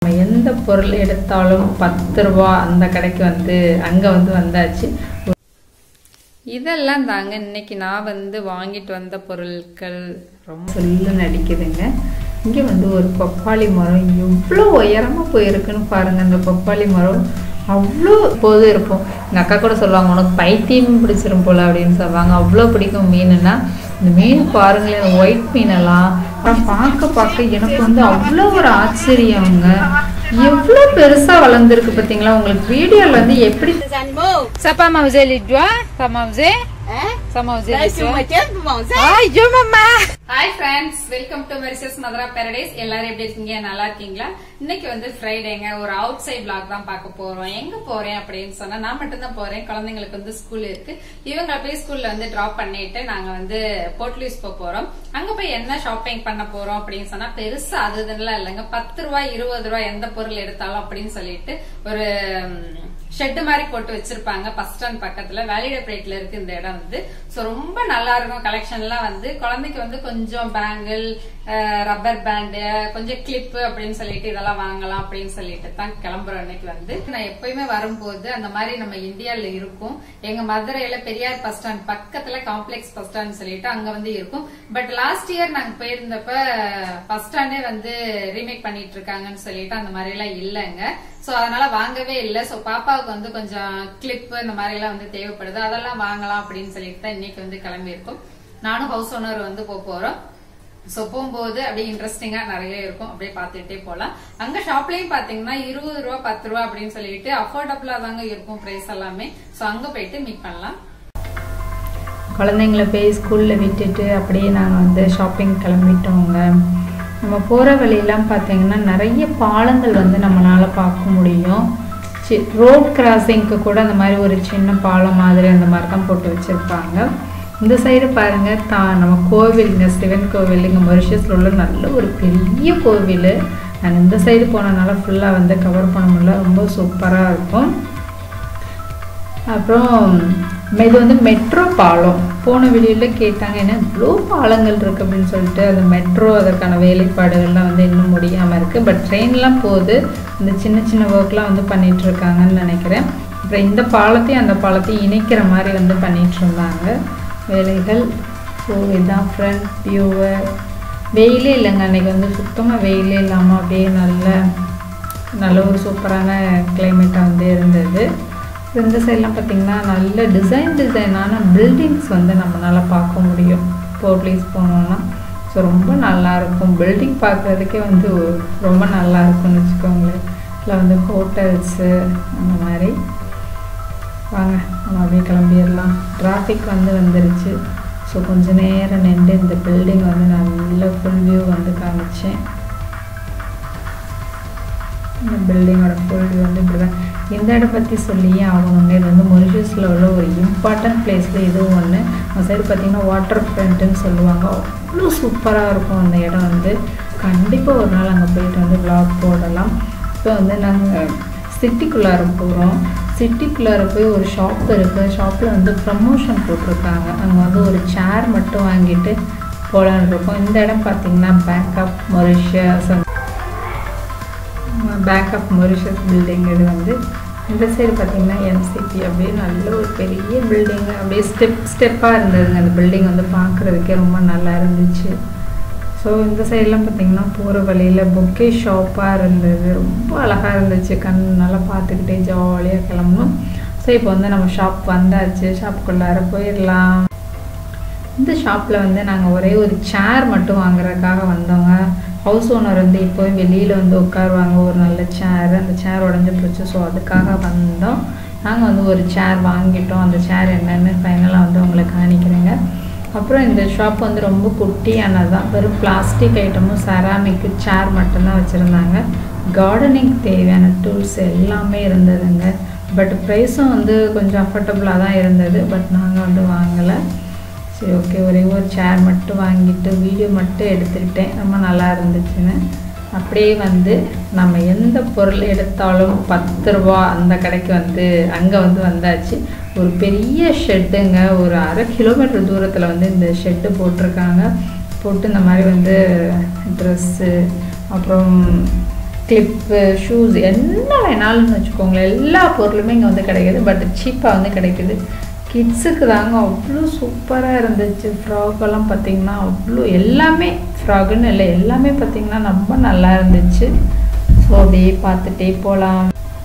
நம்ம எந்த பொருள் எடுத்தாலும் பத்து ரூபா அந்த கடைக்கு வந்து அங்கே வந்து வந்தாச்சு இதெல்லாம் தாங்க இன்னைக்கு நான் வந்து வாங்கிட்டு வந்த பொருட்கள் ரொம்ப சொல்லு நடிக்குதுங்க இங்கே வந்து ஒரு பப்பாளி மரம் எவ்வளோ உயரமாக போயிருக்குன்னு பாருங்க அந்த பப்பாளி மரம் அவ்வளோ போது இருப்போம் எங்கள் அக்கா கூட சொல்லுவாங்க உனக்கு பைத்தியம் பிடிச்சிரும் போல அப்படின்னு சொல்லுவாங்க அவ்வளோ பிடிக்கும் மீனுன்னா இந்த மீன் பாருங்களேன் ஒயிட் மீனெல்லாம் அப்புறம் பார்க்க பார்க்க எனக்கு வந்து அவ்வளோ ஒரு ஆச்சரியங்க எவ்வளோ பெருசாக வளர்ந்துருக்கு பார்த்தீங்களா உங்களுக்கு வீடியோவில் வந்து எப்படி Des animaux. Ça pas manger les doigts, ça manger, Hein? ça manger Là, les sur doigts. ma tête, vous mangez. Hi ஜோ மம்மா hi friends welcome to Mauritius Madhura paradise எல்லாரும் எப்படி இருக்கீங்க நல்லா இருக்கீங்களா இன்னைக்கு வந்து ஃப்ரைடேங்க ஒரு அவுட் சைட் பிளாக் தான் பார்க்க போறோம் எங்க போறேன் அப்படின்னு சொன்னா நான் மட்டும் தான் போறேன் குழந்தைங்களுக்கு வந்து ஸ்கூல் இருக்கு இவங்க போய் ஸ்கூல்ல வந்து டிராப் பண்ணிட்டு நாங்க வந்து போர்ட்லீஸ் போக போறோம் அங்க போய் என்ன ஷாப்பிங் பண்ண போறோம் அப்படின்னு சொன்னா பெருசா அது இதெல்லாம் இல்லைங்க பத்து ரூபாய் இருபது ரூபாய் எந்த பொருள் எடுத்தாலும் அப்படின்னு சொல்லிட்டு ஒரு ஷெட் மாதிரி போட்டு வச்சிருப்பாங்க பஸ் ஸ்டாண்ட் பக்கத்துல வேலிடேப்ரேட்ல இருக்கு இந்த இடம் வந்து சோ ரொம்ப நல்லா இருக்கும் கலெக்ஷன்லாம் வந்து குழந்தைக்கு வந்து கொஞ்சம் பேங்கிள் ரப்பர் பேண்டு கொஞ்சம் கிளிப் அப்படின்னு சொல்லிட்டு இதெல்லாம் வாங்கலாம் அப்படின்னு சொல்லிட்டு தான் கிளம்புறோம் இன்னைக்கு வந்து நான் எப்பயுமே வரும்போது அந்த மாதிரி நம்ம இந்தியால இருக்கும் எங்க மதுரையில பெரியார் பஸ் ஸ்டாண்ட் பக்கத்துல காம்ப்ளெக்ஸ் பஸ் ஸ்டாண்ட் சொல்லிட்டு அங்க வந்து இருக்கும் பட் லாஸ்ட் இயர் நாங்க போயிருந்தப்ப பஸ் ஸ்டாண்டே வந்து ரீமேக் பண்ணிட்டு இருக்காங்கன்னு சொல்லிட்டு அந்த மாதிரி எல்லாம் இல்லைங்க சோ அதனால வாங்கவே இல்ல சோ பாப்பாவுக்கு வந்து கொஞ்சம் கிளிப் இந்த மாதிரி எல்லாம் வந்து தேவைப்படுது அதெல்லாம் வாங்கலாம் அப்படின்னு சொல்லிட்டு தான் இன்னைக்கு வந்து கிளம்பி இருக்கோம் நானும் ஹவுஸ் ஓனர் வந்து போக போறோம் சோ போகும்போது அப்படியே இன்ட்ரெஸ்டிங்கா நிறைய இருக்கும் அப்படியே பார்த்துட்டே போலாம் அங்க ஷாப்லயும் பாத்தீங்கன்னா இருபது ரூபா பத்து ரூபா அப்படின்னு சொல்லிட்டு அஃபோர்டபுளா தாங்க இருக்கும் பிரைஸ் எல்லாமே சோ அங்க போயிட்டு மீட் பண்ணலாம் குழந்தைங்கள போய் ஸ்கூலில் விட்டுட்டு அப்படியே நாங்கள் வந்து ஷாப்பிங் கிளம்பிட்டோங்க நம்ம போகிற வழியெல்லாம் பார்த்தீங்கன்னா நிறைய பாலங்கள் வந்து நம்மளால் பார்க்க முடியும் சி ரோட் கிராசிங்க்கு கூட அந்த மாதிரி ஒரு சின்ன பாலம் மாதிரி அந்த மாதிரி தான் போட்டு வச்சுருப்பாங்க இந்த சைடு பாருங்க தா நம்ம கோவில் இங்கே சிவன் கோவில் இங்கே மொரிஷியஸில் உள்ள நல்ல ஒரு பெரிய கோவில் நான் இந்த சைடு போனனால ஃபுல்லாக வந்து கவர் பண்ண முடியல ரொம்ப சூப்பராக இருக்கும் அப்புறம் இது வந்து மெட்ரோ பாலம் போன வெளியில் கேட்டாங்க என்ன இவ்வளோ பாலங்கள் இருக்குது அப்படின்னு சொல்லிட்டு அந்த மெட்ரோ அதற்கான வேலைப்பாடுகள்லாம் வந்து இன்னும் முடியாமல் இருக்குது பட் ட்ரெயின்லாம் போகுது இந்த சின்ன சின்ன ஒர்க்லாம் வந்து பண்ணிட்டு இருக்காங்கன்னு நினைக்கிறேன் அப்புறம் இந்த பாலத்தையும் அந்த பாலத்தையும் இணைக்கிற மாதிரி வந்து பண்ணிட்டு இருந்தாங்க வேலைகள் ஸோ இதுதான் ஃப்ரண்ட் வியூவு வெயிலே இல்லைங்க அன்றைக்கி வந்து சுத்தமாக வெயிலே இல்லாமல் அப்படியே நல்ல நல்ல ஒரு சூப்பரான கிளைமேட்டாக வந்து இருந்தது இந்த சைட்லாம் பார்த்திங்கன்னா நல்ல டிசைன் டிசைனான பில்டிங்ஸ் வந்து நம்மளால் பார்க்க முடியும் போர்ட்லீஸ் போனோன்னா ஸோ ரொம்ப நல்லாயிருக்கும் பில்டிங் பார்க்குறதுக்கே வந்து ரொம்ப நல்லா இருக்கும்னு வச்சுக்கோங்களேன் இல்லை வந்து ஹோட்டல்ஸு அந்த மாதிரி வாங்க நம்ம அப்படியே கிளம்பிடலாம் டிராஃபிக் வந்து வந்துருச்சு ஸோ கொஞ்ச நேரம் நின்று இந்த பில்டிங் வந்து நான் நல்ல ஃபுல் வியூ வந்து காமிச்சேன் இந்த பில்டிங்கோட ஃபுல் வியூ வந்து இப்படி தான் இந்த இடம் பற்றி சொல்லியே ஆகணுங்க இது வந்து மொரிஷியஸில் உள்ள ஒரு இம்பார்ட்டன்ட் பிளேஸில் இதுவும் ஒன்று அந்த சைடு பார்த்திங்கன்னா வாட்டர் ஃப்ரண்ட்டுன்னு சொல்லுவாங்க அவ்வளோ சூப்பராக இருக்கும் அந்த இடம் வந்து கண்டிப்பாக ஒரு நாள் அங்கே போயிட்டு வந்து vlog போடலாம் இப்போ வந்து நாங்கள் சிட்டிக்குள்ளார போகிறோம் சிட்டிக்குள்ளார போய் ஒரு ஷாப் இருக்குது ஷாப்பில் வந்து ப்ரமோஷன் போட்டிருக்காங்க அங்கே வந்து ஒரு சேர் மட்டும் வாங்கிட்டு போகலான்னு இருக்கோம் இந்த இடம் பார்த்திங்கன்னா bank of Mauritius bank of Mauritius building இது வந்து இந்த சைடு பார்த்திங்கன்னா எம்சிபி அப்படியே நல்ல ஒரு பெரிய பில்டிங்கு அப்படியே ஸ்டெப் ஸ்டெப்பாக இருந்ததுங்க அந்த பில்டிங் வந்து பார்க்குறதுக்கே ரொம்ப நல்லா இருந்துச்சு ஸோ இந்த சைட்லாம் பார்த்திங்கன்னா போகிற வழியில் பொக்கே ஷாப்பாக இருந்தது ரொம்ப அழகாக இருந்துச்சு கண் நல்லா பார்த்துக்கிட்டே ஜாலியாக கிளம்பணும் ஸோ இப்போ வந்து நம்ம ஷாப் வந்தாச்சு ஷாப்புக்குள்ளார போயிடலாம் இந்த ஷாப்பில் வந்து நாங்கள் ஒரே ஒரு சேர் மட்டும் வாங்குறதுக்காக வந்தோங்க ஹவுஸ் ஓனர் வந்து இப்போவே வெளியில் வந்து உட்காருவாங்க ஒரு நல்ல சேர் அந்த சேர் உடஞ்சி போச்சு ஸோ அதுக்காக வந்தோம் நாங்கள் வந்து ஒரு சேர் வாங்கிட்டோம் அந்த சேர் என்னென்னு ஃபைனலாக வந்து உங்களுக்கு காணிக்கிறேங்க அப்புறம் இந்த ஷாப் வந்து ரொம்ப குட்டியானது தான் வெறும் பிளாஸ்டிக் ஐட்டமும் செராமிக்கு சேர் மட்டும்தான் வச்சுருந்தாங்க கார்டனிங் தேவையான டூல்ஸ் எல்லாமே இருந்ததுங்க பட் ப்ரைஸும் வந்து கொஞ்சம் அஃபர்டபுளாக தான் இருந்தது பட் நாங்கள் வந்து வாங்கலை சரி ஓகே ஒரே ஒரு சேர் மட்டும் வாங்கிட்டு வீடியோ மட்டும் எடுத்துக்கிட்டேன் ரொம்ப நல்லா இருந்துச்சுன்னு அப்படியே வந்து நம்ம எந்த பொருள் எடுத்தாலும் பத்து ரூபா அந்த கடைக்கு வந்து அங்கே வந்து வந்தாச்சு ஒரு பெரிய ஷெட்டுங்க ஒரு அரை கிலோமீட்டர் தூரத்தில் வந்து இந்த ஷெட்டு போட்டிருக்காங்க போட்டு இந்த மாதிரி வந்து ட்ரெஸ்ஸு அப்புறம் கிளிப்பு ஷூஸ் என்ன வேணாலும்னு வச்சுக்கோங்களேன் எல்லா பொருளுமே இங்கே வந்து கிடைக்குது பட் சீப்பாக வந்து கிடைக்குது கிட்ஸுக்கு தாங்க அவ்வளோ சூப்பராக இருந்துச்சு ஃப்ராகெல்லாம் பார்த்தீங்கன்னா அவ்வளோ எல்லாமே ஃப்ராகுன்னு இல்லை எல்லாமே பார்த்தீங்கன்னா ரொம்ப நல்லா இருந்துச்சு ஸோ அப்படியே பார்த்துட்டே போகலாம்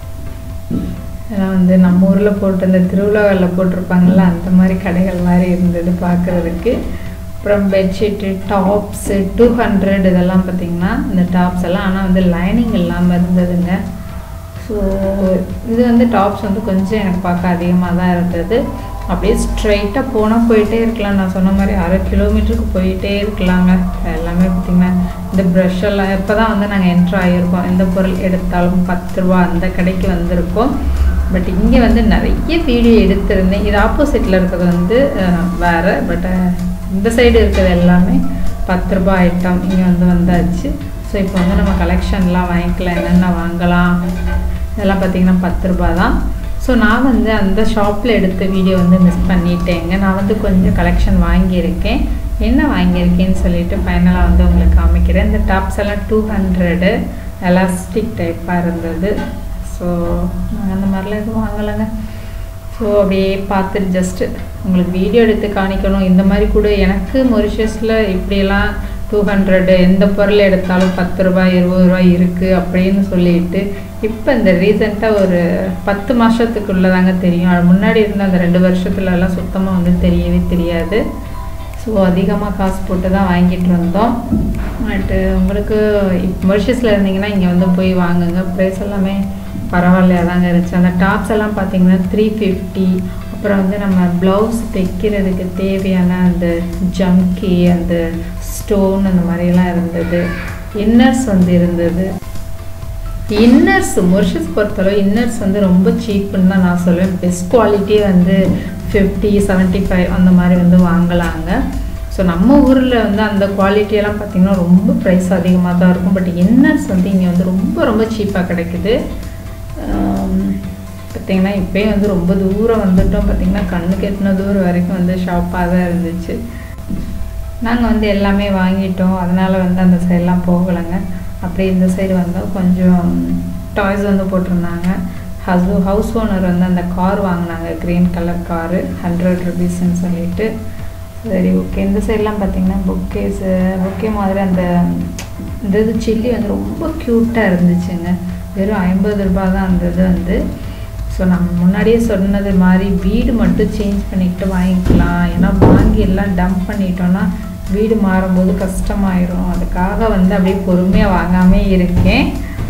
ஏன்னா வந்து நம்ம ஊரில் போட்டு இந்த திருவிழாவில் போட்டிருப்பாங்கல்ல அந்த மாதிரி கடைகள் மாதிரி இருந்தது பார்க்குறதுக்கு அப்புறம் பெட்ஷீட்டு டாப்ஸு டூ ஹண்ட்ரட் இதெல்லாம் பார்த்தீங்கன்னா இந்த டாப்ஸ் எல்லாம் ஆனால் வந்து லைனிங் இல்லாமல் இருந்ததுங்க ஸோ இது வந்து டாப்ஸ் வந்து கொஞ்சம் எனக்கு பார்க்க அதிகமாக தான் இருந்தது அப்படியே ஸ்ட்ரைட்டாக போனால் போயிட்டே இருக்கலாம் நான் சொன்ன மாதிரி அரை கிலோமீட்டருக்கு போயிட்டே இருக்கலாங்க எல்லாமே பார்த்திங்கன்னா இந்த ப்ரஷ் எல்லாம் இப்போ தான் வந்து நாங்கள் என்ட்ரு ஆகியிருக்கோம் எந்த பொருள் எடுத்தாலும் பத்து ரூபா அந்த கடைக்கு வந்திருக்கோம் பட் இங்கே வந்து நிறைய வீடியோ எடுத்திருந்தேன் இது ஆப்போசிட்டில் இருக்கிறது வந்து அஹ், வேறு பட் இந்த சைடு இருக்கிறது எல்லாமே பத்து ரூபாய் ஐட்டம் இங்கே வந்து வந்தாச்சு ஸோ இப்போ வந்து நம்ம கலெக்ஷன்லாம் வாங்கிக்கலாம் என்னென்ன வாங்கலாம் இதெல்லாம் பார்த்தீங்கன்னா பத்து ரூபாய் தான் ஸோ நான் வந்து அந்த ஷாப்பில் எடுத்த வீடியோ வந்து மிஸ் பண்ணிட்டேங்க நான் வந்து கொஞ்சம் கலெக்ஷன் வாங்கியிருக்கேன் என்ன வாங்கியிருக்கேன்னு சொல்லிட்டு ஃபைனலாக வந்து உங்களுக்கு காமிக்கிறேன் இந்த டாப்ஸ் எல்லாம் டூ ஹண்ட்ரடு எலாஸ்டிக் டைப்பாக இருந்தது ஸோ நாங்கள் அந்த மாதிரிலாம் எதுவும் வாங்கலைங்க ஸோ அப்படியே பார்த்துட்டு ஜஸ்ட்டு உங்களுக்கு வீடியோ எடுத்து காணிக்கணும் இந்த மாதிரி கூட எனக்கு மொரிஷியஸில் இப்படியெல்லாம் டூ ஹண்ட்ரடு எந்த பொருள் எடுத்தாலும் பத்து ரூபாய் இருபது ரூபாய் இருக்குது அப்படின்னு சொல்லிட்டு இப்போ இந்த ரீசெண்டாக ஒரு பத்து மாதத்துக்குள்ளே தாங்க தெரியும் அது முன்னாடி இருந்த அந்த ரெண்டு வருஷத்துலலாம் சுத்தமாக வந்து தெரியவே தெரியாது ஸோ அதிகமாக காசு போட்டு தான் வாங்கிட்டு வந்தோம் பட்டு உங்களுக்கு இப்போ மொரிஷியஸில் இருந்தீங்கன்னா இங்கே வந்து போய் வாங்குங்க ப்ரைஸ் எல்லாமே பரவாயில்லையா தாங்க இருந்துச்சு அந்த டாப்ஸ் எல்லாம் பார்த்தீங்கன்னா த்ரீ ஃபிஃப்டி அப்புறம் வந்து நம்ம ப்ளவுஸ் தைக்கிறதுக்கு தேவையான அந்த ஜம்கி அந்த ஸ்டோன் அந்த மாதிரிலாம் இருந்தது இன்னர்ஸ் வந்து இருந்தது இன்னர்ஸ் மொரிஷஸ் பொறுத்தளவு இன்னர்ஸ் வந்து ரொம்ப சீப்புன்னு தான் நான் சொல்லுவேன் பெஸ்ட் குவாலிட்டி வந்து ஃபிஃப்டி செவன்ட்டி ஃபைவ் அந்த மாதிரி வந்து வாங்கலாங்க ஸோ நம்ம ஊரில் வந்து அந்த குவாலிட்டியெல்லாம் பார்த்திங்கன்னா ரொம்ப ப்ரைஸ் அதிகமாக தான் இருக்கும் பட் இன்னர்ஸ் வந்து இங்கே வந்து ரொம்ப ரொம்ப சீப்பாக கிடைக்குது பார்த்திங்கன்னா இப்போயே வந்து ரொம்ப தூரம் வந்துட்டோம் பார்த்திங்கன்னா கண்ணுக்கு எட்டின தூரம் வரைக்கும் வந்து ஷாப்பாக தான் இருந்துச்சு நாங்கள் வந்து எல்லாமே வாங்கிட்டோம் அதனால் வந்து அந்த சைடெலாம் போகலைங்க அப்படியே இந்த சைடு வந்தால் கொஞ்சம் டாய்ஸ் வந்து போட்டிருந்தாங்க ஹஸ்பு ஹவுஸ் ஓனர் வந்து அந்த கார் வாங்கினாங்க க்ரீன் கலர் காரு ஹண்ட்ரட் ருபீஸ்ன்னு சொல்லிட்டு சரி ஓகே இந்த சைட்லாம் பார்த்தீங்கன்னா புக்கேஸு புக்கே மாதிரி அந்த இந்த இது சில்லி வந்து ரொம்ப க்யூட்டாக இருந்துச்சுங்க வெறும் ஐம்பது ரூபாய் தான் அந்த இது வந்து ஸோ நம்ம முன்னாடியே சொன்னது மாதிரி வீடு மட்டும் சேஞ்ச் பண்ணிக்கிட்டு வாங்கிக்கலாம் ஏன்னா வாங்கி எல்லாம் டம்ப் பண்ணிட்டோன்னா வீடு மாறும்போது கஷ்டமாயிரும் அதுக்காக வந்து அப்படியே பொறுமையாக வாங்காமே இருக்கேன்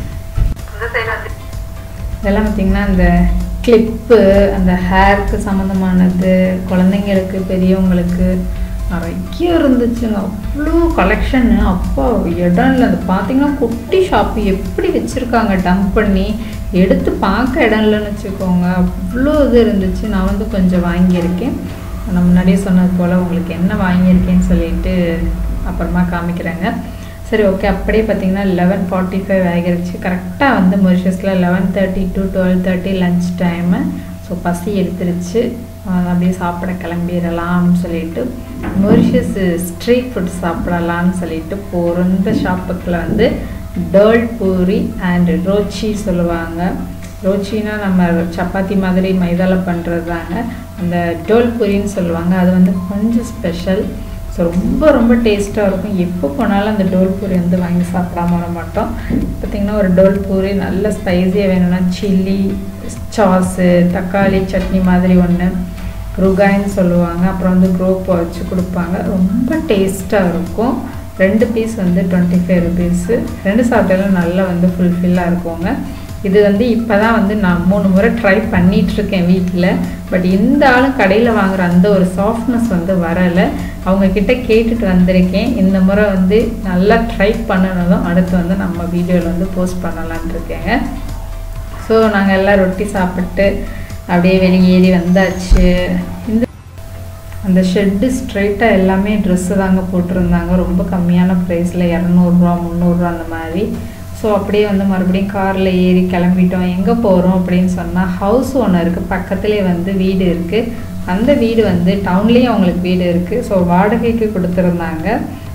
இதெல்லாம் பார்த்திங்கன்னா இந்த கிளிப்பு அந்த ஹேருக்கு சம்மந்தமானது குழந்தைங்களுக்கு பெரியவங்களுக்கு நிறைய இருந்துச்சுங்க அவ்வளோ கலெக்ஷனு அப்பா இடம் இல்லை அது பார்த்தீங்கன்னா குட்டி ஷாப்பு எப்படி வச்சுருக்காங்க டம்ப் பண்ணி எடுத்து பார்க்க இடம் இல்லைன்னு வச்சுக்கோங்க அவ்வளோ இது இருந்துச்சு நான் வந்து கொஞ்சம் வாங்கியிருக்கேன் நான் முன்னாடியே சொன்னது போல் உங்களுக்கு என்ன வாங்கியிருக்கேன்னு சொல்லிட்டு அப்புறமா காமிக்கிறேங்க சரி ஓகே அப்படியே பார்த்தீங்கன்னா லெவன் ஃபார்ட்டி ஃபைவ் ஆகிருச்சு கரெக்டாக வந்து மொரிஷியஸில் eleven thirty to twelve thirty lunch time so பசி எடுத்துருச்சு அஹ் அப்படியே சாப்பிட கிளம்பிடலாம்னு சொல்லிட்டு மொரிஷியஸ் ஸ்ட்ரீட் ஃபுட் சாப்பிடலாம்னு சொல்லிட்டு போகிறோம் இந்த ஷாப்புக்குள்ள வந்து டேர்ல் பூரி அண்ட் ரோச்சி சொல்லுவாங்க ரோச்சினா நம்ம சப்பாத்தி மாதிரி மைதாவில் பண்ணுறது தாங்க அந்த டோல் பூரின்னு சொல்லுவாங்க அது வந்து கொஞ்சம் ஸ்பெஷல் ஸோ ரொம்ப ரொம்ப டேஸ்ட்டாக இருக்கும் எப்போ போனாலும் அந்த டோல் பூரி வந்து வாங்கி சாப்பிடாம வர மாட்டோம் பார்த்திங்கன்னா ஒரு டோல் பூரி நல்ல ஸ்பைஸியாக வேணும்னா சில்லி சாஸு தக்காளி சட்னி மாதிரி ஒன்று ருகாயின்னு சொல்லுவாங்க அப்புறம் வந்து குரோப்பை வச்சு கொடுப்பாங்க ரொம்ப டேஸ்ட்டாக இருக்கும் ரெண்டு பீஸ் வந்து டுவெண்ட்டி ஃபைவ் ருபீஸு ரெண்டு சாப்பிட்டாலும் நல்லா வந்து ஃபுல்ஃபில்லாக இருக்குங்க இது வந்து இப்போ தான் வந்து நான் மூணு முறை ட்ரை பண்ணிகிட்ருக்கேன் வீட்டில் பட் இந்த ஆளும் கடையில் வாங்குற அந்த ஒரு சாஃப்ட்னஸ் வந்து வரலை அவங்க கிட்ட கேட்டுட்டு வந்திருக்கேன் இந்த முறை வந்து நல்லா ட்ரை பண்ணனதும் அடுத்து வந்து நம்ம வீடியோவில் வந்து போஸ்ட் பண்ணலான் இருக்கேங்க ஸோ நாங்கள் எல்லாம் ரொட்டி சாப்பிட்டு அப்படியே வெளியேறி வந்தாச்சு இந்த அந்த ஷெட்டு ஸ்ட்ரைட்டாக எல்லாமே ட்ரெஸ்ஸு தாங்க போட்டிருந்தாங்க ரொம்ப கம்மியான ப்ரைஸில் இரநூறுவா முந்நூறுரூவா அந்த மாதிரி ஸோ அப்படியே வந்து மறுபடியும் காரில் ஏறி கிளம்பிட்டோம் எங்கே போகிறோம் அப்படின்னு சொன்னால் ஹவுஸ் ஓனருக்கு பக்கத்துலேயே வந்து வீடு இருக்குது அந்த வீடு வந்து டவுன்லேயும் அவங்களுக்கு வீடு இருக்குது ஸோ வாடகைக்கு கொடுத்துருந்தாங்க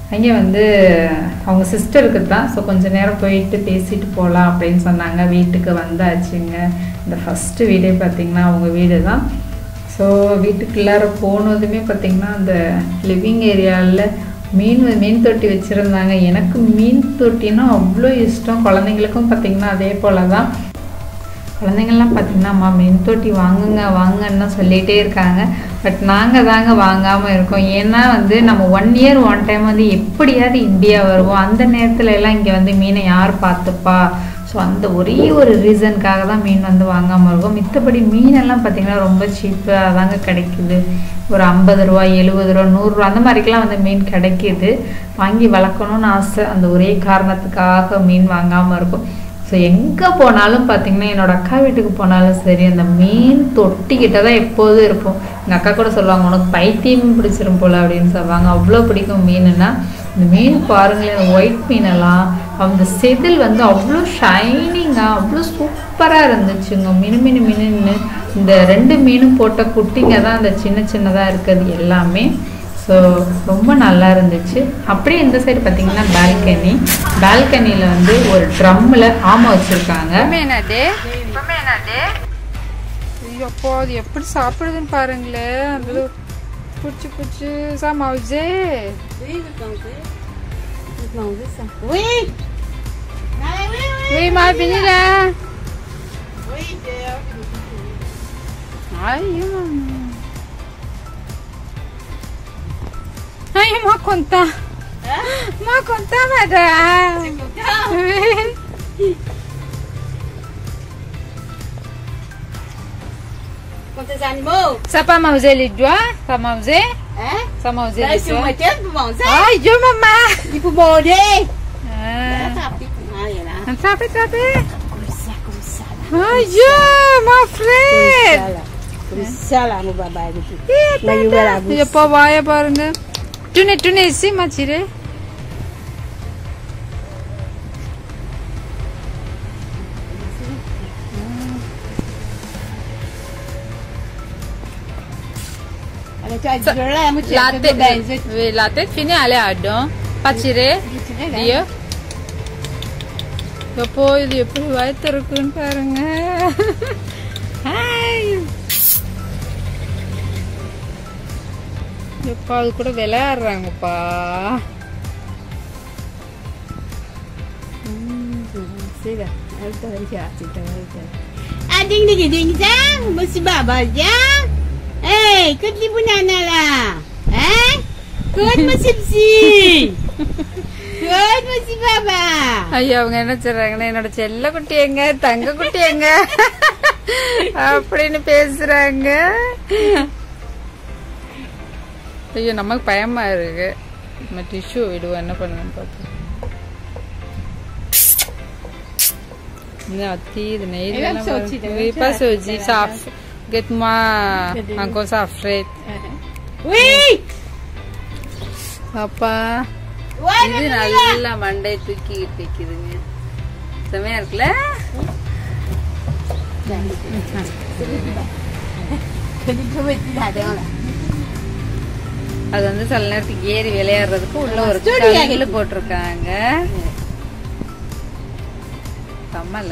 அங்கே வந்து அவங்க சிஸ்டருக்கு தான் ஸோ கொஞ்ச நேரம் போயிட்டு பேசிட்டு போகலாம் அப்படின்னு சொன்னாங்க வீட்டுக்கு வந்தாச்சுங்க இந்த ஃபஸ்ட்டு வீடே பார்த்திங்கன்னா அவங்க வீடு தான் ஸோ வீட்டுக்குள்ளார போனதுமே பார்த்திங்கன்னா அந்த லிவிங் ஏரியாவில் மீன் மீன் தொட்டி வச்சுருந்தாங்க எனக்கு மீன் தொட்டினா அவ்வளோ இஷ்டம் குழந்தைங்களுக்கும் பார்த்திங்கன்னா அதே போல் தான் குழந்தைங்கள்லாம் பார்த்தீங்கன்னா அம்மா மீன் தொட்டி வாங்குங்க வாங்கன்னு சொல்லிகிட்டே இருக்காங்க பட் நாங்கள் தாங்க வாங்காமல் இருக்கோம் ஏன்னா வந்து நம்ம ஒன் இயர் ஒன் டைம் வந்து எப்படியாவது இந்தியா வருவோம் அந்த நேரத்துல எல்லாம் இங்கே வந்து மீனை யார் பார்த்துப்பா ஸோ அந்த ஒரே ஒரு ரீசனுக்காக தான் மீன் வந்து வாங்காமல் இருக்கோம் மித்தபடி மீனெல்லாம் பார்த்தீங்கன்னா ரொம்ப சீப்பாக தாங்க கிடைக்குது ஒரு ஐம்பது ரூபா எழுபது ரூபா நூறுரூவா அந்த மாதிரிக்கெலாம் வந்து மீன் கிடைக்கிது வாங்கி வளர்க்கணும்னு ஆசை அந்த ஒரே காரணத்துக்காக மீன் வாங்காமல் இருக்கும் ஸோ எங்கே போனாலும் பார்த்தீங்கன்னா என்னோட அக்கா வீட்டுக்கு போனாலும் சரி அந்த மீன் தொட்டிக்கிட்ட தான் எப்போதும் இருப்போம் எங்கள் அக்கா கூட சொல்லுவாங்க உனக்கு பைத்தியம் பிடிச்சிரும் போல அப்படின்னு சொல்லுவாங்க அவ்வளோ பிடிக்கும் மீனுன்னா இந்த மீன் பாருங்களேன் இந்த ஒயிட் மீனெல்லாம் அந்த செதில் வந்து அவ்வளோ ஷைனிங்காக அவ்வளோ சூப்பராக இருந்துச்சுங்க மினு மினு மினுன்னு இந்த ரெண்டு மீனும் போட்ட குட்டிங்க தான் அந்த சின்ன சின்னதாக இருக்கிறது எல்லாமே ஸோ ரொம்ப நல்லா இருந்துச்சு அப்படியே இந்த சைடு பார்த்தீங்கன்னா பால்கனி பால்கனியில் வந்து ஒரு ட்ரம்மில் ஆமை வச்சுருக்காங்க என்னது என்னது ஐயப்போ அது எப்படி சாப்பிடுதுன்னு பாருங்களேன் அது புடிச்சு புடிச்சு சாமாவுஜே Oui Oui, ma vini là. Ai, mano. Ai, mau contar. Mau contar, madame. Quantos animaux Ça pas manger les doigts, ça manger, Hein ça manger Là, les sur doigts. ma tête pour manger. Ai, Dieu maman. Il faut manger. Ah. Ça pique. Ah, il y en a. Attrape, attrape. Comme ça, comme ça. Là. Ai, Dieu, mon frère. Comme ça, là. Comme ça, là, mon baba. Là, il ouvre la bouche. எப்போ வாய பாருங்க டுனே டுனே சி மச்சிரே Alors, tu as dit, là, moi, tu La as fait tête, de baiser. oui, la tête finit aller à don. பச்சிரே Tu dirais, là. ஐயோ எப்போ இது எப்படி வயத்து இருக்குன்னு பாருங்க ஹாய் எப்பா அது கூட விளையாடுறாங்கப்பா C'est là. Elle t'a dit, ah, c'est là, elle t'a dit. Ah, ding, ding, ding, ding. Monsieur Baba, viens. Hey, écoute les bananes là. Hein? Écoute, monsieur Psy. Écoute, monsieur Baba. ஐயோ அவங்க என்ன சொல்றாங்கன்னா என்னோட செல்ல குட்டி எங்க தங்க குட்டி எங்க அப்படின்னு பேசுறாங்க ஐயோ நமக்கு பயமா இருக்கு நம்ம டிஷ்யூ விடுவோம் என்ன பண்ணணும்னு பார்த்து இது அத்தி இது Et là, c'est au-dessus de- நெய் pas soji saf get moi encore ça fret Oui. அப்பா Ouais, இது நல்லா மண்டை தூக்கி வைக்குதுங்க செமையா இருக்குல்ல que tu peux mettre là-dedans là. அது வந்து சில நேரத்துக்கு ஏறி விளையாடுறதுக்கு உள்ள ஒரு Studio கல்லு போட்டிருக்காங்க செம்மல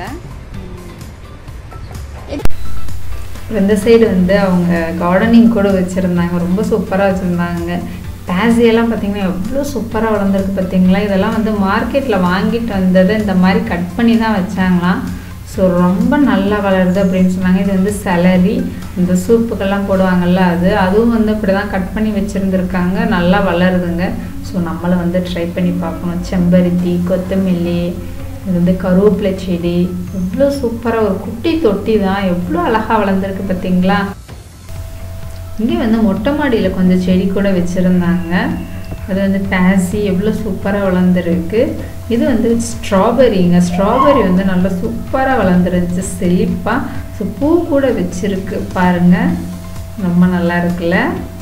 இந்த சைடு வந்து அவங்க கார்டனிங் கூட வச்சுருந்தாங்க ரொம்ப சூப்பராக வச்சுருந்தாங்க பேசியெல்லாம் பார்த்தீங்கன்னா எவ்வளோ சூப்பராக வளர்ந்துருக்கு பார்த்தீங்களா இதெல்லாம் வந்து மார்க்கெட்டில் வாங்கிட்டு வந்ததை இந்த மாதிரி கட் பண்ணி தான் வச்சாங்களாம் ஸோ ரொம்ப நல்லா வளருது அப்படின்னு சொன்னாங்க இது வந்து செலரி இந்த சூப்புக்கெல்லாம் போடுவாங்கல்ல அது அதுவும் வந்து இப்படி தான் கட் பண்ணி வச்சுருந்துருக்காங்க நல்லா வளருதுங்க ஸோ நம்மளும் வந்து ட்ரை பண்ணி பார்க்கணும் செம்பருத்தி கொத்தமல்லி இது வந்து கருவேப்பிலை செடி எவ்வளோ சூப்பராக ஒரு குட்டி தொட்டி தான் எவ்வளோ அழகாக வளர்ந்துருக்கு பார்த்தீங்களா இங்கே வந்து மொட்டை மாடியில் கொஞ்சம் செடி கூட வச்சுருந்தாங்க அது வந்து பேசி எவ்வளோ சூப்பராக வளர்ந்துருக்கு இது வந்து ஸ்ட்ராபெரிங்க ஸ்ட்ராபெரி வந்து நல்லா சூப்பராக வளர்ந்துருந்துச்சு செழிப்பாக ஸோ பூ கூட வச்சிருக்கு பாருங்க ரொம்ப நல்லா இருக்குல்ல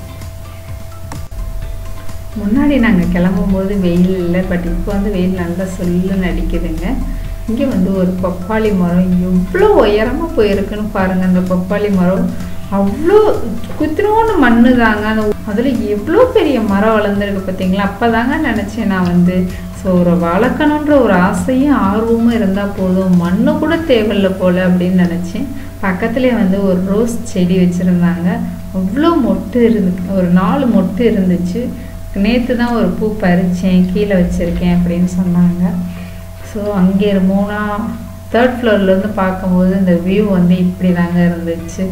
முன்னாடி நாங்கள் கிளம்பும்போது வெயில் இல்லை பட் இப்போ வந்து வெயில் நல்லா சொல்லுன்னு அடிக்குதுங்க இங்கே வந்து ஒரு பப்பாளி மரம் எவ்வளோ உயரமாக போயிருக்குன்னு பாருங்கள் அந்த பப்பாளி மரம் அவ்வளோ குத்தினோன்னு மண்ணு தாங்க அந்த அதில் எவ்வளோ பெரிய மரம் வளர்ந்துருக்கு பார்த்தீங்களா அப்போ தாங்க நினச்சேன் நான் வந்து ஸோ ஒரு வளர்க்கணுன்ற ஒரு ஆசையும் ஆர்வமும் இருந்தால் போதும் மண்ணு கூட தேவையில்லை போல் அப்படின்னு நினச்சேன் பக்கத்துலேயே வந்து ஒரு ரோஸ் செடி வச்சுருந்தாங்க அவ்வளோ மொட்டு இருந்து ஒரு நாலு மொட்டு இருந்துச்சு நேற்று தான் ஒரு பூ பறித்தேன் கீழே வச்சுருக்கேன் அப்படின்னு சொன்னாங்க ஸோ அங்கே மூணா தேர்ட் ஃப்ளோர்லேருந்து பார்க்கும்போது இந்த வியூ வந்து இப்படி தாங்க இருந்துச்சு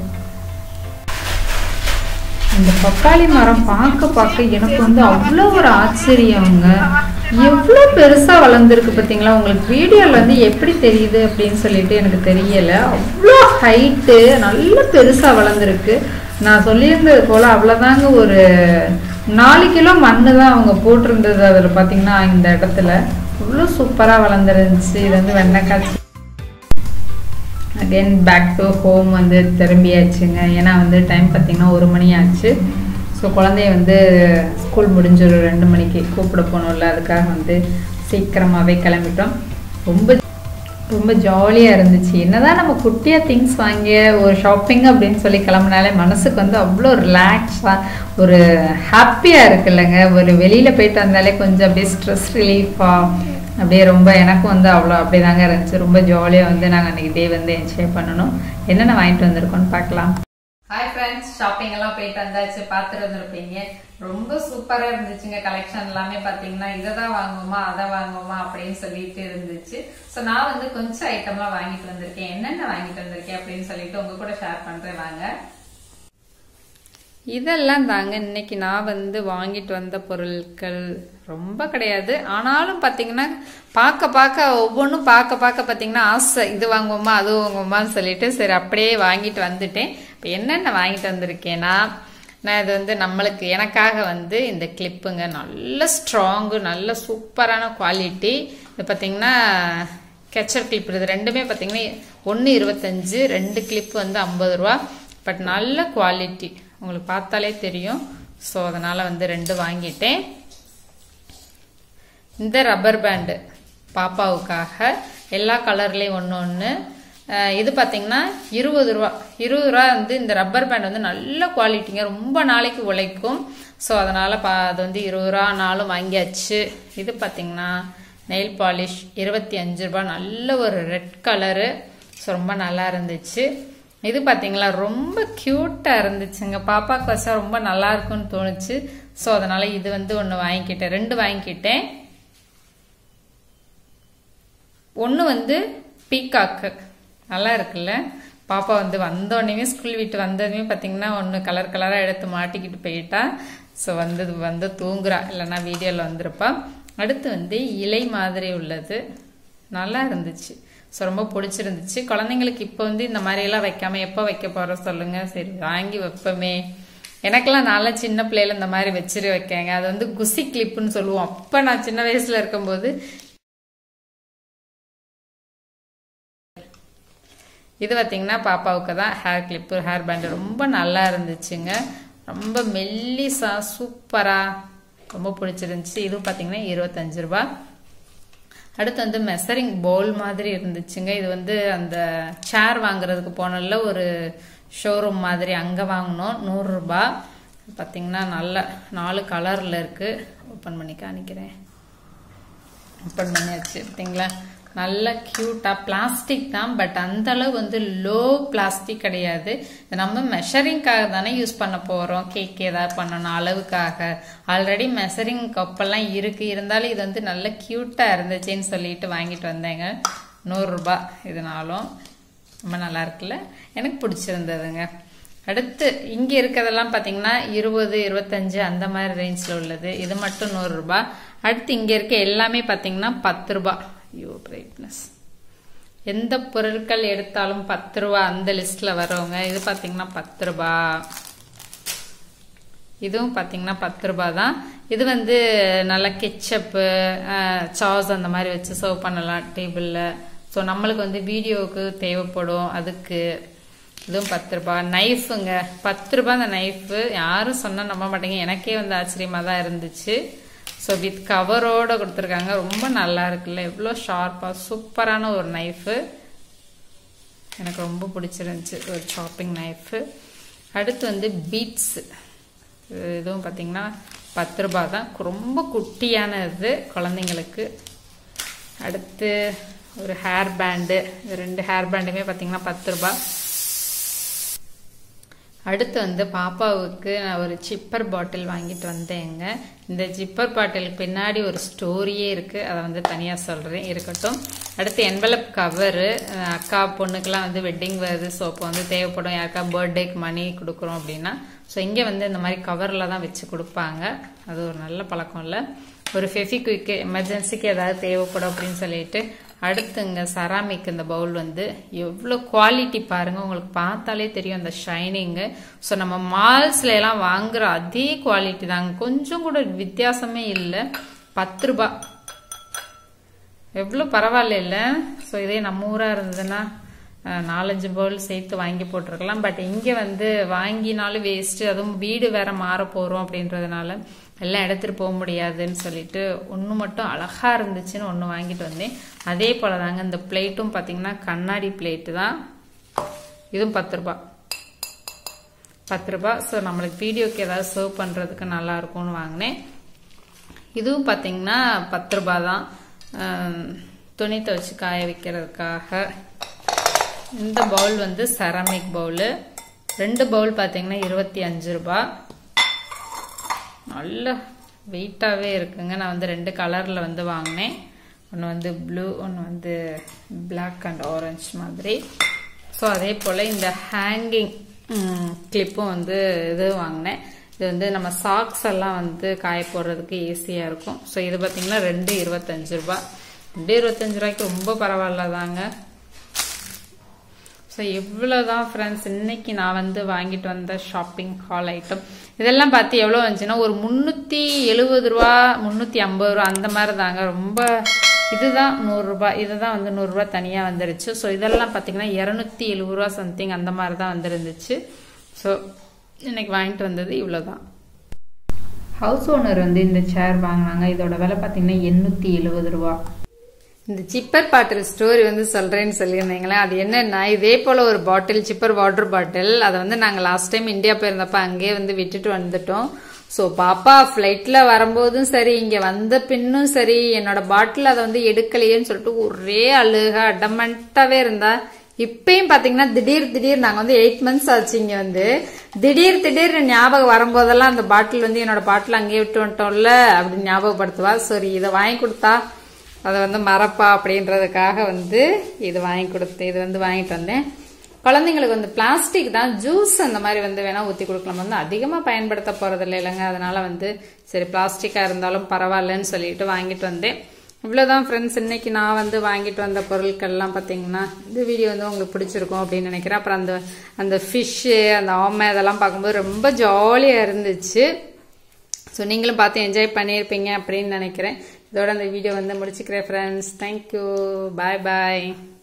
இந்த பப்பாளி மரம் பார்க்க பார்க்க எனக்கு வந்து அவ்வளோ ஒரு ஆச்சரியங்க எவ்வளோ பெருசாக வளர்ந்துருக்கு பார்த்தீங்களா உங்களுக்கு வீடியோவில் வந்து எப்படி தெரியுது அப்படின்னு சொல்லிட்டு எனக்கு தெரியலை அவ்வளோ ஹைட்டு நல்ல பெருசாக வளர்ந்துருக்கு நான் சொல்லியிருந்தது போல் அவ்வளோதாங்க ஒரு நாலு கிலோ மண்ணு தான் அவங்க போட்டிருந்தது அதில் பார்த்தீங்கன்னா இந்த இடத்துல அவ்வளோ சூப்பராக வளர்ந்துருந்துச்சு இது வந்து வெண்டைக்காய் அகெயின் பேக் டு ஹோம் வந்து திரும்பியாச்சுங்க ஏன்னா வந்து டைம் பார்த்திங்கன்னா ஒரு மணி ஆச்சு ஸோ குழந்தைய வந்து ஸ்கூல் முடிஞ்ச ஒரு ரெண்டு மணிக்கு கூப்பிட போகணும்ல அதுக்காக வந்து சீக்கிரமாகவே கிளம்பிட்டோம் ரொம்ப ரொம்ப ஜாலியாக இருந்துச்சு என்னதான் நம்ம குட்டியாக திங்ஸ் வாங்கிய ஒரு ஷாப்பிங் அப்படின்னு சொல்லி கிளம்புனாலே மனசுக்கு வந்து அவ்வளோ ரிலாக்ஸாக ஒரு ஹாப்பியாக இருக்குல்லங்க ஒரு வெளியில் போயிட்டு வந்தாலே கொஞ்சம் அப்படியே ஸ்ட்ரெஸ் ரிலீஃபாக அப்படியே ரொம்ப எனக்கும் வந்து அவ்வளோ அப்படியே தாங்க இருந்துச்சு ரொம்ப ஜாலியாக வந்து நாங்கள் அன்றைக்கி டே வந்து என்ஜாய் பண்ணணும் என்னென்ன வாங்கிட்டு வந்திருக்கோம்னு பார்க்கலாம் ஹாய் ஃப்ரெண்ட்ஸ் ஷாப்பிங் எல்லாம் போயிட்டு வந்தாச்சு பார்த்துட்டு வந்திருப்பீங்க ரொம்ப சூப்பரா இருந்துச்சுங்க கலெக்ஷன் எல்லாமே பாத்தீங்கன்னா இதை தான் வாங்குவோமா அதை வாங்குவோமா அப்படின்னு சொல்லிட்டு இருந்துச்சு ஸோ நான் வந்து கொஞ்சம் ஐட்டம்லாம் வாங்கிட்டு வந்திருக்கேன் என்னென்ன வாங்கிட்டு வந்திருக்கேன் அப்படின்னு சொல்லிட்டு உங்க கூட ஷேர் பண்றேன் வாங்க இதெல்லாம் தாங்க இன்னைக்கு நான் வந்து வாங்கிட்டு வந்த பொருட்கள் ரொம்ப கிடையாது ஆனாலும் பார்த்தீங்கன்னா பார்க்க பார்க்க ஒவ்வொன்றும் பார்க்க பார்க்க பார்த்தீங்கன்னா ஆசை இது வாங்குவோமா அது வாங்குவோமான்னு சொல்லிட்டு சரி அப்படியே வாங்கிட்டு வந்துட்டேன் இப்போ என்னென்ன வாங்கிட்டு வந்திருக்கேன்னா நான் இது வந்து நம்மளுக்கு எனக்காக வந்து இந்த கிளிப்புங்க நல்ல ஸ்ட்ராங்கு நல்ல சூப்பரான குவாலிட்டி இது பார்த்தீங்கன்னா கெச்சர் கிளிப் இது ரெண்டுமே பார்த்தீங்கன்னா ஒன்று இருபத்தஞ்சு ரெண்டு கிளிப் வந்து ஐம்பது ரூபா பட் நல்ல குவாலிட்டி உங்களுக்கு பார்த்தாலே தெரியும் ஸோ அதனால் வந்து ரெண்டு வாங்கிட்டேன் இந்த ரப்பர் பேண்டு பாப்பாவுக்காக எல்லா கலர்லேயும் ஒன்று ஒன்று இது பார்த்தீங்கன்னா இருபது ரூபா இருபது ரூபா வந்து இந்த ரப்பர் பேண்ட் வந்து நல்ல குவாலிட்டிங்க ரொம்ப நாளைக்கு உழைக்கும் ஸோ அதனால் பா அது வந்து இருபது ரூபா நாளும் வாங்கியாச்சு இது பார்த்தீங்கன்னா நெயில் பாலிஷ் இருபத்தி அஞ்சு ரூபா நல்ல ஒரு ரெட் கலரு ஸோ ரொம்ப நல்லா இருந்துச்சு இது பார்த்தீங்களா ரொம்ப க்யூட்டாக இருந்துச்சுங்க பாப்பாவுக்கு வச்சா ரொம்ப நல்லா இருக்கும்னு தோணுச்சு ஸோ அதனால இது வந்து ஒன்று வாங்கிக்கிட்டேன் ரெண்டு வாங்கிக்கிட்டேன் ஒன்று வந்து பீகாக்கு நல்லா இருக்குல்ல பாப்பா வந்து வந்தோடனே ஸ்கூல் விட்டு வந்ததுமே பார்த்தீங்கன்னா ஒன்று கலர் கலராக எடுத்து மாட்டிக்கிட்டு போயிட்டா ஸோ வந்தது வந்து தூங்குறா இல்லைன்னா வீடியோவில் வந்திருப்பா அடுத்து வந்து இலை மாதிரி உள்ளது நல்லா இருந்துச்சு ஸோ ரொம்ப பிடிச்சிருந்துச்சு குழந்தைங்களுக்கு இப்போ வந்து இந்த மாதிரியெல்லாம் வைக்காம எப்போ வைக்க போகிறோம் சொல்லுங்க சரி வாங்கி வைப்போமே எனக்கெல்லாம் நல்லா சின்ன பிள்ளையில இந்த மாதிரி வச்சிரு வைக்கங்க அது வந்து குசி கிளிப்புன்னு சொல்லுவோம் அப்போ நான் சின்ன வயசுல இருக்கும்போது இது பார்த்தீங்கன்னா பாப்பாவுக்கு தான் ஹேர் கிளிப்பு ஹேர் பேண்டு ரொம்ப நல்லா இருந்துச்சுங்க ரொம்ப மெல்லிசா சூப்பராக ரொம்ப பிடிச்சிருந்துச்சு இது பார்த்தீங்கன்னா இருபத்தஞ்சு ரூபா அடுத்து வந்து மெசரிங் பவுல் மாதிரி இருந்துச்சுங்க இது வந்து அந்த சேர் வாங்குறதுக்கு போனல ஒரு ஷோரூம் மாதிரி அங்கே வாங்கினோம் நூறுரூபா பார்த்தீங்கன்னா நல்ல நாலு கலரில் இருக்குது ஓப்பன் பண்ணி காணிக்கிறேன் ஓப்பன் பண்ணியாச்சு பார்த்தீங்களா நல்ல க்யூட்டாக பிளாஸ்டிக் தான் பட் அந்த அளவு வந்து லோ பிளாஸ்டிக் கிடையாது இது நம்ம மெஷரிங்காக தானே யூஸ் பண்ண போகிறோம் கேக் ஏதாவது பண்ணணும் அளவுக்காக ஆல்ரெடி மெஷரிங் கப்பெல்லாம் இருக்குது இருந்தாலும் இது வந்து நல்ல க்யூட்டாக இருந்துச்சுன்னு சொல்லிட்டு வாங்கிட்டு வந்தேங்க நூறுரூபா இதனாலும் ரொம்ப நல்லா இருக்குல்ல எனக்கு பிடிச்சிருந்ததுங்க அடுத்து இங்கே இருக்கிறதெல்லாம் பார்த்தீங்கன்னா இருபது இருபத்தஞ்சு அந்த மாதிரி ரேஞ்சில் உள்ளது இது மட்டும் நூறுரூபா அடுத்து இங்கே இருக்க எல்லாமே பார்த்தீங்கன்னா பத்து ரூபா ஐயோ பிரைட்னஸ் எந்த பொருட்கள் எடுத்தாலும் பத்து ரூபா அந்த லிஸ்ட்ல வரவங்க இது பார்த்தீங்கன்னா பத்து ரூபா இதுவும் பார்த்தீங்கன்னா பத்து ரூபா தான் இது வந்து நல்ல கெச்சப்பு சாஸ் அந்த மாதிரி வச்சு சர்வ் பண்ணலாம் டேபிளில் ஸோ நம்மளுக்கு வந்து வீடியோவுக்கு தேவைப்படும் அதுக்கு இதுவும் பத்து ரூபா நைஃபுங்க பத்து ரூபா அந்த நைஃபு யாரும் சொன்னால் நம்ப மாட்டேங்க எனக்கே வந்து ஆச்சரியமாக தான் இருந்துச்சு ஸோ வித் கவரோட கொடுத்துருக்காங்க ரொம்ப நல்லா இருக்குல்ல எவ்வளோ ஷார்ப்பாக சூப்பரான ஒரு நைஃபு எனக்கு ரொம்ப பிடிச்சிருந்துச்சு ஒரு ஷாப்பிங் நைஃபு அடுத்து வந்து பீட்ஸ் இதுவும் பார்த்தீங்கன்னா பத்து ரூபாய் தான் ரொம்ப குட்டியான இது குழந்தைங்களுக்கு அடுத்து ஒரு ஹேர் பேண்டு ரெண்டு ஹேர் பேண்டுமே பார்த்தீங்கன்னா பத்து ரூபாய் அடுத்து வந்து பாப்பாவுக்கு நான் ஒரு சிப்பர் பாட்டில் வாங்கிட்டு வந்தேங்க இந்த சிப்பர் பாட்டிலுக்கு பின்னாடி ஒரு ஸ்டோரியே இருக்குது அதை வந்து தனியாக சொல்கிறேன் இருக்கட்டும் அடுத்து என்வலப் கவரு அக்கா பொண்ணுக்கெல்லாம் வந்து வெட்டிங் வருது ஸோ அப்போ வந்து தேவைப்படும் யாருக்கா பர்த்டேக்கு மணி கொடுக்குறோம் அப்படின்னா ஸோ இங்கே வந்து இந்த மாதிரி கவரில் தான் வச்சு கொடுப்பாங்க அது ஒரு நல்ல பழக்கம் இல்லை ஒரு ஃபெஃபிக்விக்கு எமர்ஜென்சிக்கு ஏதாவது தேவைப்படும் அப்படின்னு சொல்லிட்டு அடுத்துங்க சராமிக் இந்த பவுல் வந்து எவ்வளோ குவாலிட்டி பாருங்க உங்களுக்கு பார்த்தாலே தெரியும் அந்த ஷைனிங்கு ஸோ நம்ம மால்ஸ்ல எல்லாம் வாங்குற அதே குவாலிட்டி தாங்க கொஞ்சம் கூட வித்தியாசமே இல்லை பத்து ரூபா எவ்வளோ பரவாயில்ல இல்லை ஸோ இதே நம்ம ஊராக இருந்ததுன்னா அஹ், நாலஞ்சு பவுல் சேர்த்து வாங்கி போட்டிருக்கலாம் பட் இங்கே வந்து வாங்கினாலும் வேஸ்ட்டு அதுவும் வீடு வேற மாற போகிறோம் அப்படின்றதுனால எல்லாம் எடுத்துகிட்டு போக முடியாதுன்னு சொல்லிட்டு ஒன்று மட்டும் அழகாக இருந்துச்சுன்னு ஒன்று வாங்கிட்டு வந்தேன் அதே போல் தாங்க இந்த பிளேட்டும் பார்த்தீங்கன்னா கண்ணாடி பிளேட்டு தான் இதுவும் பத்து ரூபா பத்து ரூபா ஸோ நம்மளுக்கு வீடியோக்கு ஏதாவது சர்வ் பண்ணுறதுக்கு நல்லா இருக்கும்னு வாங்கினேன் இதுவும் பார்த்தீங்கன்னா பத்து ரூபா தான் ஆம், துணி துவைச்சு காய வைக்கிறதுக்காக இந்த பவுல் வந்து செராமிக் பவுலு ரெண்டு பவுல் பார்த்தீங்கன்னா இருபத்தி அஞ்சு ரூபா நல்ல வெயிட்டாகவே இருக்குங்க நான் வந்து ரெண்டு கலரில் வந்து வாங்கினேன் ஒன்று வந்து ப்ளூ ஒன்று வந்து பிளாக் அண்ட் ஆரஞ்சு மாதிரி ஸோ அதே போல் இந்த ஹேங்கிங் கிளிப்பும் வந்து இது வாங்கினேன் இது வந்து நம்ம சாக்ஸ் எல்லாம் வந்து காய போடுறதுக்கு ஈஸியாக இருக்கும் ஸோ இது பார்த்தீங்கன்னா ரெண்டு இருபத்தஞ்சு ரூபா ரெண்டு இருபத்தஞ்சு ரூபாய்க்கு ரொம்ப பரவாயில்ல தாங்க ஸோ இவ்வளோதான் ஃப்ரெண்ட்ஸ் இன்னைக்கு நான் வந்து வாங்கிட்டு வந்த ஷாப்பிங் ஹால் ஐட்டம் இதெல்லாம் பார்த்து எவ்வளோ வந்துச்சுன்னா ஒரு முந்நூற்றி எழுபது ரூபா முந்நூற்றி ஐம்பது ரூபா அந்த மாதிரி தாங்க ரொம்ப இதுதான் நூறுரூபா இதுதான் வந்து நூறுரூவா தனியாக வந்துருச்சு ஸோ இதெல்லாம் பார்த்தீங்கன்னா இரநூத்தி எழுபது ரூபா சம்திங் அந்த மாதிரி தான் வந்துருந்துச்சு ஸோ இன்னைக்கு வாங்கிட்டு வந்தது இவ்வளோதான் ஹவுஸ் ஓனர் வந்து இந்த சேர் வாங்கினாங்க இதோட விலை பார்த்தீங்கன்னா எண்ணூற்றி எழுபது ரூபா இந்த சிப்பர் பாட்டில் ஸ்டோரி வந்து சொல்றேன்னு சொல்லியிருந்தீங்களே அது என்னன்னா இதே போல ஒரு பாட்டில் சிப்பர் வாட்டர் பாட்டில் அதை வந்து நாங்கள் லாஸ்ட் டைம் இந்தியா போயிருந்தப்ப அங்கேயே வந்து விட்டுட்டு வந்துட்டோம் ஸோ பாப்பா ஃப்ளைட்ல வரும்போதும் சரி இங்க வந்த பின்னும் சரி என்னோட பாட்டில் அதை வந்து எடுக்கலையேன்னு சொல்லிட்டு ஒரே அழுக அடமெண்ட்டாவே இருந்தா இப்பயும் பாத்தீங்கன்னா திடீர் திடீர் நாங்க வந்து எயிட் மந்த்ஸ் ஆச்சு இங்க வந்து திடீர் திடீர் ஞாபகம் வரும்போதெல்லாம் அந்த பாட்டில் வந்து என்னோட பாட்டில் அங்கேயே விட்டு வந்துட்டோம்ல அப்படின்னு ஞாபகப்படுத்துவா சரி இதை வாங்கி கொடுத்தா அதை வந்து மறப்பா அப்படின்றதுக்காக வந்து இது வாங்கி கொடுத்து இது வந்து வாங்கிட்டு வந்தேன் குழந்தைங்களுக்கு வந்து பிளாஸ்டிக் தான் ஜூஸ் அந்த மாதிரி வந்து வேணா ஊற்றி கொடுக்கலாம் வந்து அதிகமாக பயன்படுத்த போறது இல்லை இல்லைங்க அதனால வந்து சரி பிளாஸ்டிக்காக இருந்தாலும் பரவாயில்லன்னு சொல்லிட்டு வாங்கிட்டு வந்தேன் இவ்வளோதான் ஃப்ரெண்ட்ஸ் இன்னைக்கு நான் வந்து வாங்கிட்டு வந்த பொருட்கள்லாம் பார்த்தீங்கன்னா இந்த வீடியோ வந்து உங்களுக்கு பிடிச்சிருக்கும் அப்படின்னு நினைக்கிறேன் அப்புறம் அந்த அந்த ஃபிஷ்ஷு அந்த ஆமை அதெல்லாம் பார்க்கும்போது ரொம்ப ஜாலியாக இருந்துச்சு ஸோ நீங்களும் பார்த்து என்ஜாய் பண்ணியிருப்பீங்க அப்படின்னு நினைக்கிறேன் இதோட அந்த வீடியோ வந்து முடிச்சுக்கிறேன் ஃப்ரெண்ட்ஸ் தேங்க்யூ பாய் பாய்